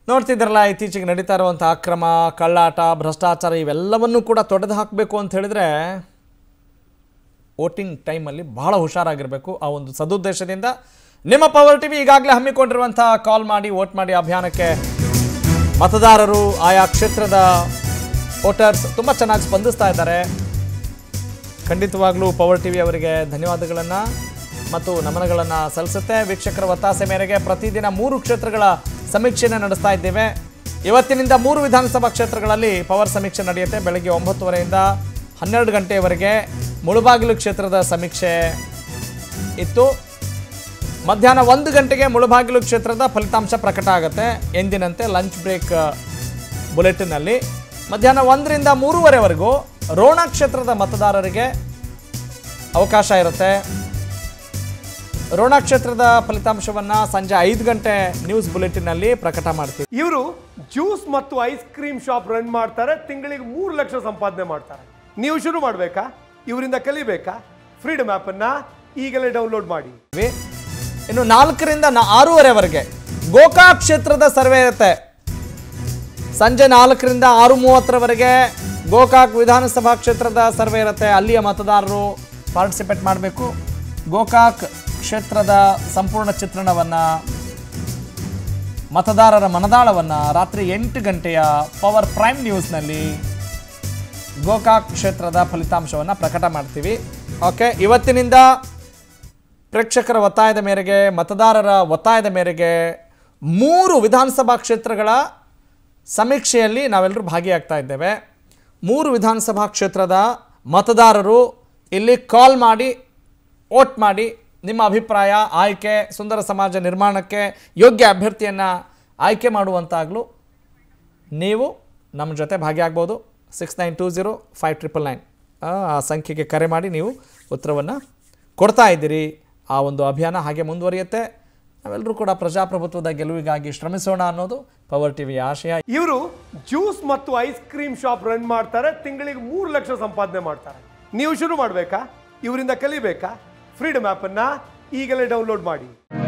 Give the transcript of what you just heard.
ನೋಡ್ತಿದ್ರಲ್ಲ ಇತ್ತೀಚೆಗೆ ನಡೀತಾ ಇರುವಂಥ ಅಕ್ರಮ ಕಳ್ಳಾಟ ಭ್ರಷ್ಟಾಚಾರ ಇವೆಲ್ಲವನ್ನೂ ಕೂಡ ತೊಡೆದು ಹಾಕಬೇಕು ಅಂತ ಹೇಳಿದ್ರೆ ವೋಟಿಂಗ್ ಟೈಮಲ್ಲಿ ಬಹಳ ಹುಷಾರಾಗಿರಬೇಕು ಆ ಒಂದು ಸದುದ್ದೇಶದಿಂದ ನಿಮ್ಮ ಪವರ್ ಟಿವಿ ಈಗಾಗಲೇ ಹಮ್ಮಿಕೊಂಡಿರುವಂಥ ಕಾಲ್ ಮಾಡಿ ವೋಟ್ ಮಾಡಿ ಅಭಿಯಾನಕ್ಕೆ ಮತದಾರರು ಆಯಾ ಕ್ಷೇತ್ರದ ವೋಟರ್ಸ್ ತುಂಬ ಚೆನ್ನಾಗಿ ಸ್ಪಂದಿಸ್ತಾ ಇದ್ದಾರೆ ಖಂಡಿತವಾಗ್ಲೂ ಪವರ್ ಟಿವಿ ಅವರಿಗೆ ಧನ್ಯವಾದಗಳನ್ನು ಮತ್ತು ನಮನಗಳನ್ನು ಸಲ್ಲಿಸುತ್ತೆ ವೀಕ್ಷಕರ ಒತ್ತಾಸೆ ಮೇರೆಗೆ ಪ್ರತಿದಿನ ಮೂರು ಕ್ಷೇತ್ರಗಳ ಸಮೀಕ್ಷೆಯನ್ನು ನಡೆಸ್ತಾ ಇದ್ದೇವೆ ಇವತ್ತಿನಿಂದ ಮೂರು ವಿಧಾನಸಭಾ ಕ್ಷೇತ್ರಗಳಲ್ಲಿ ಪವರ್ ಸಮೀಕ್ಷೆ ನಡೆಯುತ್ತೆ ಬೆಳಗ್ಗೆ ಒಂಬತ್ತುವರೆಯಿಂದ ಹನ್ನೆರಡು ಗಂಟೆಯವರೆಗೆ ಮುಳುಬಾಗಿಲು ಕ್ಷೇತ್ರದ ಸಮೀಕ್ಷೆ ಇತ್ತು ಮಧ್ಯಾಹ್ನ ಒಂದು ಗಂಟೆಗೆ ಮುಳುಬಾಗಿಲು ಕ್ಷೇತ್ರದ ಫಲಿತಾಂಶ ಪ್ರಕಟ ಆಗುತ್ತೆ ಎಂದಿನಂತೆ ಲಂಚ್ ಬ್ರೇಕ್ ಬುಲೆಟಿನಲ್ಲಿ ಮಧ್ಯಾಹ್ನ ಒಂದರಿಂದ ಮೂರುವರೆವರೆಗೂ ರೋಣ ಕ್ಷೇತ್ರದ ಮತದಾರರಿಗೆ ಅವಕಾಶ ಇರುತ್ತೆ ರೋಣ ಕ್ಷೇತ್ರದ ಫಲಿತಾಂಶವನ್ನ ಸಂಜೆ ಐದು ಗಂಟೆ ನ್ಯೂಸ್ ಬುಲೆಟಿನಲ್ಲಿ ಪ್ರಕಟ ಮಾಡ್ತೀವಿ ಇವರು ಜ್ಯೂಸ್ ಮತ್ತು ಐಸ್ ಕ್ರೀಮ್ ಶಾಪ್ ರನ್ ಮಾಡ್ತಾರೆ ತಿಂಗಳಿಗೆ ಮೂರು ಲಕ್ಷ ಸಂಪಾದನೆ ಮಾಡ್ತಾರೆ ನೀವು ಶುರು ಮಾಡಬೇಕಾ ಇವರಿಂದ ಕಲಿಬೇಕಾ ಫ್ರೀಡಮ್ ಅನ್ನ ಈಗಲೇ ಡೌನ್ಲೋಡ್ ಮಾಡಿ ಇನ್ನು ನಾಲ್ಕರಿಂದ ನ- ಆರೂವರೆವರೆಗೆ ಗೋಕಾಕ್ ಕ್ಷೇತ್ರದ ಸರ್ವೆ ಇರುತ್ತೆ ಸಂಜೆ ನಾಲ್ಕರಿಂದ ಆರು ಮೂವತ್ತರವರೆಗೆ ಗೋಕಾಕ್ ವಿಧಾನಸಭಾ ಕ್ಷೇತ್ರದ ಸರ್ವೆ ಇರುತ್ತೆ ಅಲ್ಲಿಯ ಮತದಾರರು ಪಾರ್ಟಿಸಿಪೇಟ್ ಮಾಡಬೇಕು ಗೋಕಾಕ್ ಕ್ಷೇತ್ರದ ಸಂಪೂರ್ಣ ಚಿತ್ರಣವನ್ನು ಮತದಾರರ ಮನದಾಳವನ್ನು ರಾತ್ರಿ ಎಂಟು ಗಂಟೆಯ ಪವರ್ ಪ್ರೈಮ್ ನ್ಯೂಸ್ನಲ್ಲಿ ಗೋಕಾಕ್ ಕ್ಷೇತ್ರದ ಫಲಿತಾಂಶವನ್ನು ಪ್ರಕಟ ಮಾಡ್ತೀವಿ ಓಕೆ ಇವತ್ತಿನಿಂದ ಪ್ರೇಕ್ಷಕರ ಒತ್ತಾಯದ ಮೇರೆಗೆ ಮತದಾರರ ಒತ್ತಾಯದ ಮೇರೆಗೆ ಮೂರು ವಿಧಾನಸಭಾ ಕ್ಷೇತ್ರಗಳ ಸಮೀಕ್ಷೆಯಲ್ಲಿ ನಾವೆಲ್ಲರೂ ಭಾಗಿಯಾಗ್ತಾ ಇದ್ದೇವೆ ಮೂರು ವಿಧಾನಸಭಾ ಕ್ಷೇತ್ರದ ಮತದಾರರು ಇಲ್ಲಿ ಕಾಲ್ ಮಾಡಿ ವೋಟ್ ಮಾಡಿ ನಿಮ್ಮ ಅಭಿಪ್ರಾಯ ಆಯ್ಕೆ ಸುಂದರ ಸಮಾಜ ನಿರ್ಮಾಣಕ್ಕೆ ಯೋಗ್ಯ ಅಭ್ಯರ್ಥಿಯನ್ನು ಆಯ್ಕೆ ಮಾಡುವಂತಾಗಲು ನೀವು ನಮ್ಮ ಜೊತೆ ಭಾಗಿಯಾಗ್ಬೋದು six nine two zero five triple nine ಆ ಸಂಖ್ಯೆಗೆ ಕರೆ ಮಾಡಿ ನೀವು ಉತ್ತರವನ್ನು ಕೊಡ್ತಾ ಇದ್ದೀರಿ ಆ ಒಂದು ಅಭಿಯಾನ ಹಾಗೆ ಮುಂದುವರಿಯುತ್ತೆ ನಾವೆಲ್ಲರೂ ಕೂಡ ಪ್ರಜಾಪ್ರಭುತ್ವದ ಗೆಲುವಿಗಾಗಿ ಶ್ರಮಿಸೋಣ ಅನ್ನೋದು ಪವರ್ ಟಿವಿಯ ಆಶಯ ಇವರು ಜ್ಯೂಸ್ ಮತ್ತು ಐಸ್ ಕ್ರೀಮ್ ಶಾಪ್ ರನ್ ಮಾಡ್ತಾರೆ ತಿಂಗಳಿಗೆ ಮೂರು ಲಕ್ಷ ಸಂಪಾದನೆ ಮಾಡ್ತಾರೆ ನೀವು ಶುರು ಮಾಡಬೇಕಾ ಇವರಿಂದ ಕಲಿಬೇಕಾ ಫ್ರೀಡಮ್ ಅನ್ನ ಈಗಲೇ ಡೌನ್ಲೋಡ್ ಮಾಡಿ